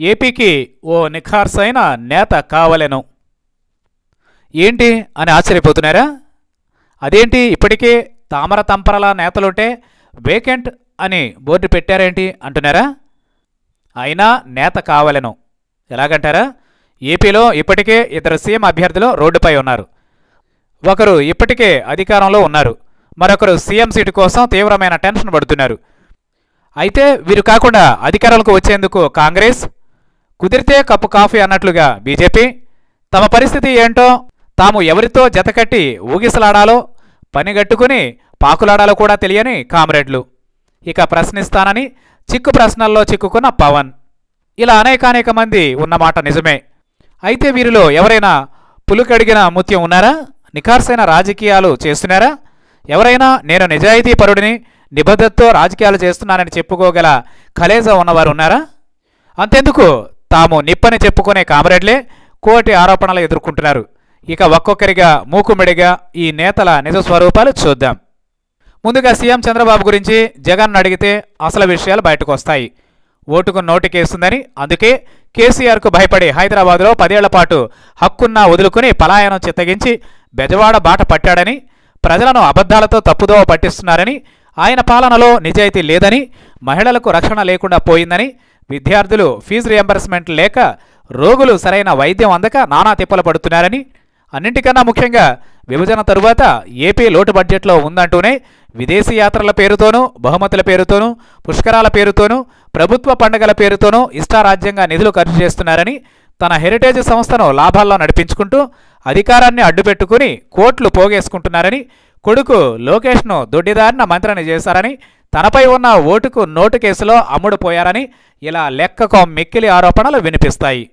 ఏపీకి ఓ నిఖార్సైన నేత కావలెను ఏంటి అని ఆశ్చర్యపోతున్నారా అదేంటి ఇప్పటికే తామర తంపరల నేతలుంటే వేకెంట్ అని బోర్డు పెట్టారేంటి అంటున్నారా అయినా నేత కావలెను ఎలాగంటారా ఏపీలో ఇప్పటికే ఇద్దరు సీఎం అభ్యర్థులు రోడ్డుపై ఉన్నారు ఒకరు ఇప్పటికే అధికారంలో ఉన్నారు మరొకరు సీఎం సీటు కోసం తీవ్రమైన టెన్షన్ పడుతున్నారు అయితే వీరు కాకుండా అధికారంలోకి వచ్చేందుకు కాంగ్రెస్ కుదిరితే కప్పు కాఫీ అన్నట్లుగా బీజేపీ తమ పరిస్థితి ఏంటో తాము ఎవరితో జతకట్టి ఊగిసలాడాలో పనిగట్టుకుని పాకులాడాలో కూడా తెలియని కామ్రేడ్లు ఇక ప్రశ్నిస్తానని చిక్కు ప్రశ్నల్లో చిక్కుకున్న పవన్ ఇలా అనేకానేక మంది ఉన్నమాట నిజమే అయితే వీరిలో ఎవరైనా పులుకడిగిన ముత్యం ఉన్నారా నిఖార్సైన రాజకీయాలు చేస్తున్నారా ఎవరైనా నేను నిజాయితీ పరుడిని నిబద్ధతతో రాజకీయాలు చేస్తున్నానని చెప్పుకోగల ఖలేజా ఉన్నవారు ఉన్నారా అంతెందుకు తాము నిప్పని చెప్పుకునే కామ్రేడ్లే కోటి ఆరోపణలు ఎదుర్కొంటున్నారు ఇక ఒక్కొక్కరిగా మూకుమిడిగా ఈ నేతల నిజ స్వరూపాలు చూద్దాం ముందుగా సీఎం చంద్రబాబు గురించి జగన్ అడిగితే అసలు విషయాలు బయటకు వస్తాయి ఓటుకు నోటికేస్తుందని అందుకే కేసీఆర్కు భయపడి హైదరాబాద్లో పదేళ్ల పాటు హక్కున్నా వదులుకుని పలాయనం చిత్తగించి బెజవాడ బాట పట్టాడని ప్రజలను అబద్ధాలతో తప్పుదోవ పట్టిస్తున్నారని ఆయన పాలనలో నిజాయితీ లేదని మహిళలకు రక్షణ లేకుండా పోయిందని విద్యార్థులు ఫీజు రియంబర్స్మెంట్ లేక రోగులు సరైన వైద్యం అందక నానా తిప్పలు పడుతున్నారని అన్నింటికన్నా ముఖ్యంగా విభజన తరువాత ఏపీ లోటు బడ్జెట్లో ఉందంటూనే విదేశీ యాత్రల పేరుతోనూ బహుమతుల పేరుతోనూ పుష్కరాల పేరుతోనూ ప్రభుత్వ పండుగల పేరుతోనూ ఇష్టారాజ్యంగా నిధులు ఖర్చు చేస్తున్నారని తన హెరిటేజ్ సంస్థను లాభాల్లో నడిపించుకుంటూ అధికారాన్ని అడ్డుపెట్టుకుని కోట్లు పోగేసుకుంటున్నారని కొడుకు లోకేష్ను దొడ్డిదారిన మంత్రిని చేశారని తనపై ఉన్న ఓటుకు నోటు కేసులో అమ్ముడు పోయారని ఇలా లెక్కకో మిక్కిలి ఆరోపణలు వినిపిస్తాయి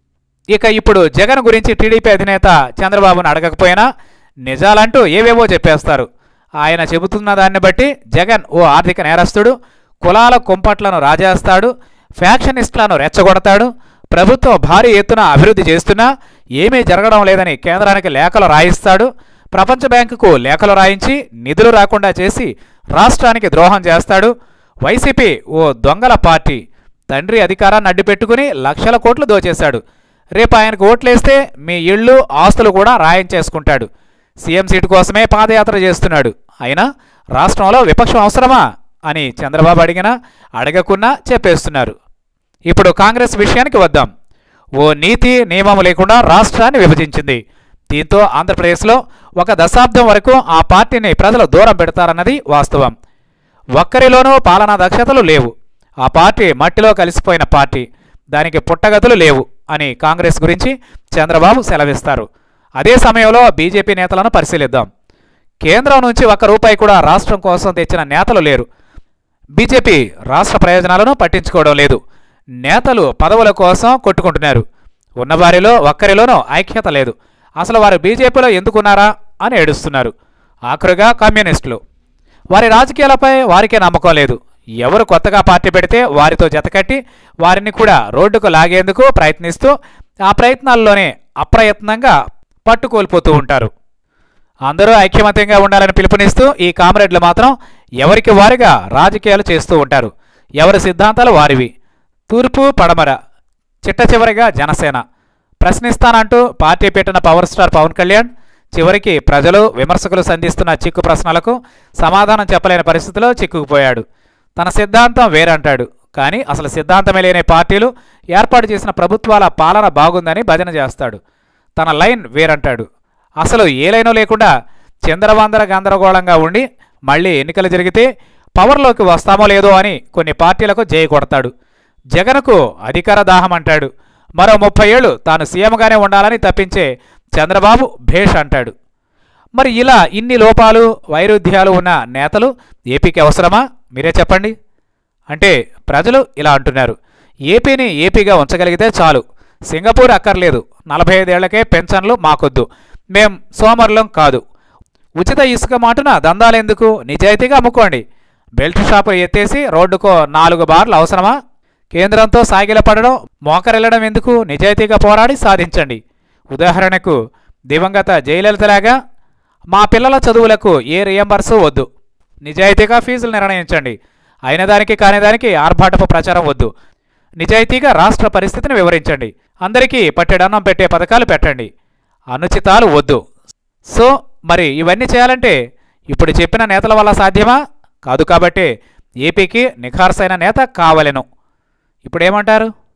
ఇక ఇప్పుడు జగన్ గురించి టీడీపీ అధినేత చంద్రబాబును అడగకపోయినా నిజాలంటూ ఏవేవో చెప్పేస్తారు ఆయన చెబుతున్న దాన్ని బట్టి జగన్ ఓ ఆర్థిక నేరస్తుడు కులాల కుంపట్లను రాజేస్తాడు ఫ్యాక్షనిస్టులను రెచ్చగొడతాడు ప్రభుత్వం భారీ ఎత్తున అభివృద్ధి చేస్తున్నా ఏమీ జరగడం లేదని కేంద్రానికి లేఖలు రాయిస్తాడు ప్రపంచ బ్యాంకుకు లేఖలు రాయించి నిధులు రాకుండా చేసి రాష్ట్రానికి ద్రోహం చేస్తాడు వైసీపీ ఓ దొంగల పార్టీ తండ్రి అధికారాన్ని అడ్డుపెట్టుకుని లక్షల కోట్లు దోచేశాడు రేపు ఆయనకు ఓట్లేస్తే మీ ఇళ్ళు ఆస్తులు కూడా రాయించేసుకుంటాడు సీఎం సీటు కోసమే పాదయాత్ర చేస్తున్నాడు అయినా రాష్ట్రంలో విపక్షం అవసరమా అని చంద్రబాబు అడిగినా అడగకున్నా చెప్పేస్తున్నారు ఇప్పుడు కాంగ్రెస్ విషయానికి వద్దాం ఓ నీతి నియమం లేకుండా రాష్ట్రాన్ని విభజించింది దీంతో ఆంధ్రప్రదేశ్లో ఒక దశాబ్దం వరకు ఆ పార్టీని ప్రజలు దూరం పెడతారన్నది వాస్తవం ఒక్కరిలోనూ పాలనా దక్షతలు లేవు ఆ పార్టీ మట్టిలో కలిసిపోయిన పార్టీ దానికి పుట్టగతులు లేవు అని కాంగ్రెస్ గురించి చంద్రబాబు సెలవిస్తారు అదే సమయంలో బీజేపీ నేతలను పరిశీలిద్దాం కేంద్రం నుంచి ఒక్క రూపాయి కూడా రాష్ట్రం కోసం తెచ్చిన నేతలు లేరు బీజేపీ రాష్ట్ర ప్రయోజనాలను పట్టించుకోవడం లేదు నేతలు పదవుల కోసం కొట్టుకుంటున్నారు ఉన్నవారిలో ఒక్కరిలోనూ ఐక్యత లేదు అసలు వారు బీజేపీలో ఎందుకున్నారా అని ఏడుస్తున్నారు ఆఖరుగా కమ్యూనిస్టులు వారి రాజకీయాలపై వారికే నమ్మకం లేదు ఎవరు కొత్తగా పార్టీ పెడితే వారితో జతకట్టి వారిని కూడా రోడ్డుకు లాగేందుకు ప్రయత్నిస్తూ ఆ ప్రయత్నాల్లోనే అప్రయత్నంగా పట్టుకోల్పోతూ ఉంటారు అందరూ ఐక్యమత్యంగా ఉండాలని పిలుపునిస్తూ ఈ కామ్రేడ్లు మాత్రం ఎవరికి వారిగా రాజకీయాలు చేస్తూ ఉంటారు ఎవరి సిద్ధాంతాలు వారివి తూర్పు పడమర చిట్ట చివరిగా జనసేన ప్రశ్నిస్తానంటూ పార్టీ పెట్టిన పవర్ స్టార్ పవన్ కళ్యాణ్ చివరికి ప్రజలు విమర్శకులు సంధిస్తున్న చిక్కు ప్రశ్నలకు సమాధానం చెప్పలేని పరిస్థితిలో చిక్కుకుపోయాడు తన సిద్ధాంతం వేరంటాడు కానీ అసలు సిద్ధాంతమే లేని పార్టీలు ఏర్పాటు చేసిన ప్రభుత్వాల పాలన బాగుందని భజన చేస్తాడు తన లైన్ వేరంటాడు అసలు ఏ లైను లేకుండా చంద్రవందర గందరగోళంగా ఉండి మళ్ళీ ఎన్నికలు జరిగితే పవర్లోకి వస్తామో లేదో అని కొన్ని పార్టీలకు జై కొడతాడు జగన్కు అధికార దాహం అంటాడు మరో ముప్పై ఏళ్ళు తాను సీఎంగానే ఉండాలని తప్పించే చంద్రబాబు భేష్ అంటాడు మరి ఇలా ఇన్ని లోపాలు వైరుధ్యాలు ఉన్న నేతలు ఏపీకి అవసరమా మీరే చెప్పండి అంటే ప్రజలు ఇలా అంటున్నారు ఏపీని ఏపీగా ఉంచగలిగితే చాలు సింగపూర్ అక్కర్లేదు నలభై ఐదేళ్లకే పెన్షన్లు మాకొద్దు మేం సోమరులం కాదు ఉచిత ఇసుక మాటున దందాలెందుకు నిజాయితీగా అమ్ముకోండి బెల్ట్ షాపులు ఎత్తేసి రోడ్డుకో నాలుగు బార్లు అవసరమా కేంద్రంతో సాగిలపడడం మోకరెళ్లడం ఎందుకు నిజాయితీగా పోరాడి సాధించండి ఉదాహరణకు దివంగత జయలలితలాగా మా పిల్లల చదువులకు ఏ రియంబర్సు వద్దు నిజాయితీగా ఫీజులు నిర్ణయించండి అయిన దానికి కాని దానికి ఆర్భాటపు ప్రచారం వద్దు నిజాయితీగా రాష్ట్ర పరిస్థితిని వివరించండి అందరికీ పట్టెడన్నం పెట్టే పథకాలు పెట్టండి అనుచితాలు వద్దు సో మరి ఇవన్నీ చేయాలంటే ఇప్పుడు చెప్పిన నేతల వల్ల సాధ్యమా కాదు కాబట్టి ఏపీకి నిఖార్సైన నేత కావలెను ఇప్పుడేమంటారు